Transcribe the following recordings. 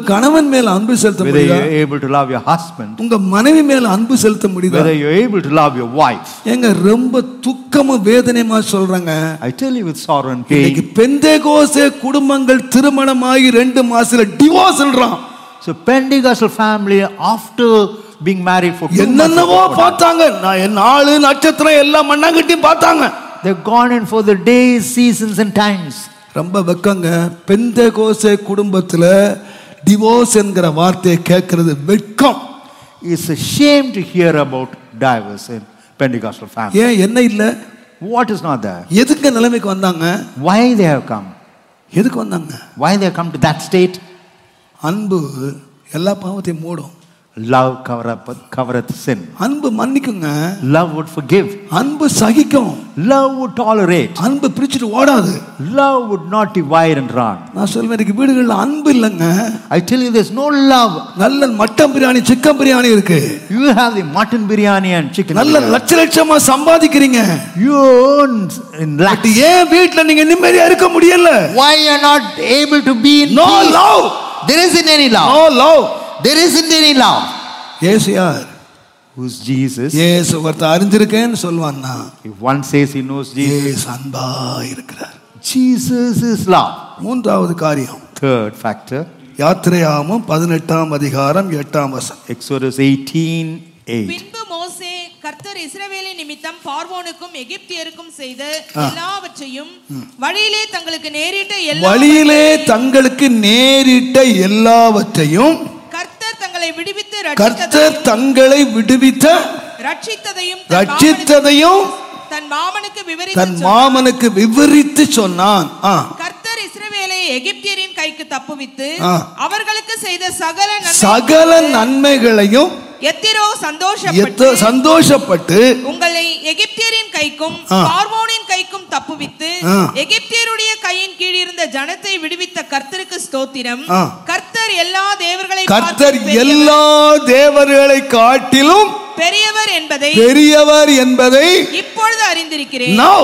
கணவன் மேல அன்பு செலுத்த whether முடியுதா you're able to love your husband, உங்க மனைவி மேல அன்பு செலுத்த முடியுதா whether you're able to love your wife. ஏங்க ரொம்ப துக்கமும் வேதனையுமா சொல்றாங்க I tell you with sorrow and இன்னைக்கு pain. பெந்தேகோசே குடும்பங்கள் திருமணமாகி ரெண்டு மாசத்துல டிவோர்ஸ்ன்றான் So Pentecostal family, after being married for two months, என்னென்னவோ before- பார்த்தாங்க நான் என் நாலு நட்சத்திரம் எல்லாம் மண்ணாங்கட்டியும் பார்த்தாங்க they've gone in for the days, seasons, and times. ரொம்ப வெக்கங்க பெந்தேகோசே குடும்பத்துல டிவோர்ஸ் என்கிற வார்த்தையை கேட்கறது வெட்கம் It's a shame to hear about divorce in Pentecostal family. ஏன் என்ன இல்ல What is not there? எதுக்கு நிலைமைக்கு வந்தாங்க Why they have come? எதுக்கு வந்தாங்க Why they have come to that state? அன்பு எல்லா பாவத்தையும் மூடும் Love cover up, covereth sin. அன்பு மன்னிக்குங்க Love would forgive. அன்பு சகிக்கும் Love would tolerate. அன்பு பிரிச்சுட்டு ஓடாது Love would not divide and run. நான் சொல்வேன் இன்னைக்கு வீடுகளில் அன்பு இல்லைங்க I tell you, there's no love. நல்ல மட்டன் பிரியாணி சிக்கன் பிரியாணி இருக்கு You have the mutton biryani and chicken. நல்ல biryani. லட்ச லட்சமா சம்பாதிக்கிறீங்க You earn in but lakhs. ஏன் வீட்டுல நீங்க நிம்மதியா இருக்க முடியல Why you're not able to be in no peace? Love There isn't any love. No love There isn't any love. Yesu யார் Who's Jesus? ஏசு ஒருத்தர் அறிஞ்சிருக்கேன்னு சொல்லுவான்னா If one says he knows Jesus, ஏசு அன்பா இருக்கிறார் Jesus is love. மூன்றாவது காரியம் Third factor, யாத்திரையாமம் பதினெட்டாம் அதிகாரம் எட்டாம் வசனம் Exodus 18 8. பின்பு மோசே கர்த்தர் இஸ்ரவேலின் நிமித்தம் பார்வோனுக்கும் எகிப்தியருக்கும் செய்த எல்லாவற்றையும் வழியிலே தங்களுக்கு நேரிட்ட எல்லா வழியிலே தங்களுக்கு நேரிட்ட எல்லாவற்றையும் கர்த்தர் தங்களை விடுவித்து கர்த்தர் ரட்சித்ததையும் தங்களை விடுவித்த ரட்சித்ததையும் தன் ரட்சித்ததையும் மாமனுக்கு- தன் மாமனுக்கு விவரித்து தன் சொன்னார். மாமனுக்கு விவரித்து சொன்னான் ஆ, கர்த்தர் இஸ்ரவேலை எகிப்தியரின் கைக்கு தப்புவித்து ஆ. அவர்களுக்கு செய்த சகல நன்மை சகல நன்மைகளையும் எத்திரோ எத்த சந்தோஷப்பட்டு சந்தோஷப்பட்டு உங்களை எகிப்தியரின் கைக்கும் ஆ. பார்வோனின் கைக்கும் தப்புவித்து ஆ. எகிப்தியருடைய கையின் கீழ் இருந்த ஜனத்தை விடுவித்த கர்த்தருக்கு ஸ்தோத்திரம் ஆ. கர்த்தர் எல்லா தேவர்களை கர்த்தர் பார்த்தும் பெரியவர்- எல்லா தேவர்களை காட்டிலும் பெரியவர் என்பதை பெரியவர் என்பதை இப்பொழுது அறிந்திருக்கிறேன் now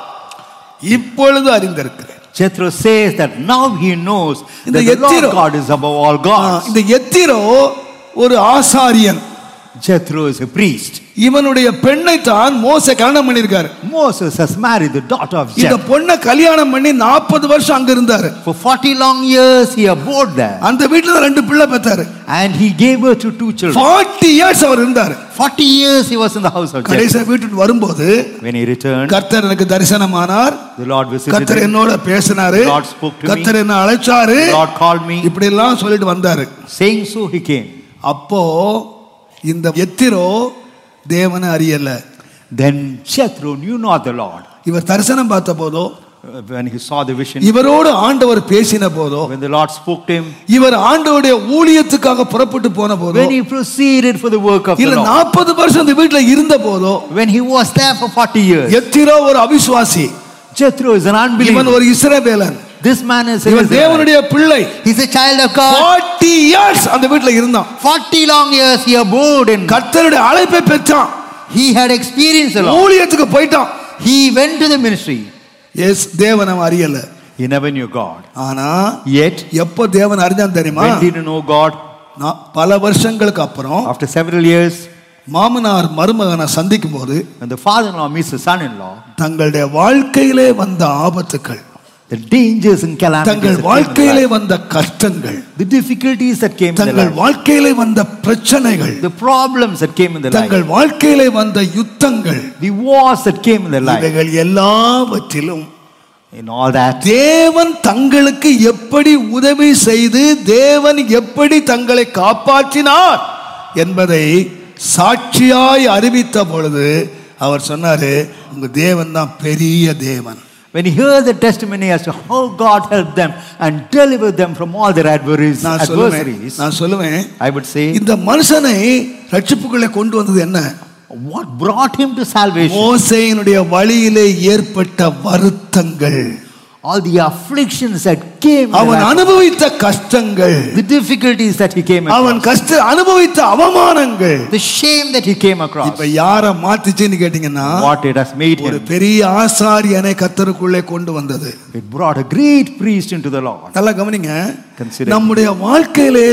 இப்பொழுது அறிந்திருக்கிறேன் Jethro says that now he knows இந்த that the Lord எத்திரோ- God is above all ah, gods. இந்த எத்திரோ ஒரு ஆசாரியன் Jethro is a priest. இவனுடைய பெண்ணை தான் மோச கல்யாணம் பண்ணிருக்காரு Moses has married the daughter of இந்த Jethro. பொண்ணை கல்யாணம் பண்ணி நாற்பது வருஷம் அங்க இருந்தாரு For 40 long years he abode there அந்த வீட்டுல தான் ரெண்டு பிள்ளை பெத்தாரு and he gave birth to two children. Forty years அவர் இருந்தாரு 40 years he was in the house of Jethro. கடைசியா வீட்டுக்கு வரும்போது When he returned, கர்த்தர் எனக்கு தரிசனமானார் the Lord visited கர்த்தர் him. என்னோட பேசினாரு The Lord spoke to me. கர்த்தர் என்ன அழைச்சாரு The Lord called me. இப்படி எல்லாம் சொல்லிட்டு வந்தாரு Saying so, he came. அப்போ இந்த எத்திரோ தேவனை அறியல Then Jethro knew not the Lord. இவர் தரிசனம் பார்த்த போதோ Uh, When he saw the vision, இவரோடு ஆண்டவர் பேசின போதோ when the Lord spoke to him, இவர் ஆண்டவருடைய ஊழியத்துக்காக புறப்பட்டு போன போதோ when he proceeded for the work of the இல்ல Lord, நாற்பது வருஷம் இந்த வீட்டுல இருந்த போதோ when he was there for 40 years, எத்திரோ ஒரு அவிசுவாசி Jethro is an இவன் unbeliever. ஒரு இஸ்ரவேலன் This man is இவன் Israelite. தேவனுடைய பிள்ளை He's a child of God. 40 years அந்த வீட்டுல இருந்தான் 40 long years he abode in. கர்த்தருடைய அழைப்பை பெற்றான் He had experienced the Lord. ஊழியத்துக்கு போயிட்டான் He went to the ministry. Yes தேவன் அவன் அறியல He never knew God. ஆனா Yet, எப்ப தேவன் அறிஞ்சான் தெரியுமா when did he know God? நான் பல வருஷங்களுக்கு அப்புறம் After several years, மாமனார் மருமகனை சந்திக்கும் போது when the father-in-law meets the son-in-law, தங்களுடைய வாழ்க்கையிலே வந்த ஆபத்துக்கள் the dangers and calamities தங்கள் that came in வாழ்க்கையிலே life, வந்த கஷ்டங்கள் the difficulties that came in their தங்கள் life, வாழ்க்கையிலே வந்த பிரச்சனைகள் the problems that came in their life, தங்கள் வாழ்க்கையிலே வந்த யுத்தங்கள் the wars that came in their life, இவைகள் எல்லாவற்றிலும் in all that, தேவன் தங்களுக்கு எப்படி உதவி செய்து தேவன் எப்படி தங்களை காப்பாற்றினார் என்பதை சாட்சியாய் அறிவித்த பொழுது அவர் சொன்னாரு உங்க தேவன் தான் பெரிய தேவன் when he heard the testimony as to how God helped them and delivered them from all their adversaries, நான் சொல்லுவேன் adversaries நான் சொல்லுவேன் I would say, இந்த மனுஷனை ரட்சிப்புக்குள்ளே கொண்டு வந்தது என்ன what brought him to salvation? மோசேயினுடைய வழியிலே ஏற்பட்ட வருத்தங்கள் All the afflictions that came, in அவன் life, அனுபவித்த கஷ்டங்கள் the difficulties that he came அவன் across, கஷ்ட அனுபவித்த அவமானங்கள் the shame that he came across, இப்ப யார மாத்துச்சுன்னு கேட்டீங்கன்னா what it has made ஒரு him. பெரிய ஆசாரியனை கத்தருக்குள்ளே கொண்டு வந்தது It brought a great priest into the Lord. நல்லா கவனிங்க Consider. நம்முடைய வாழ்க்கையிலே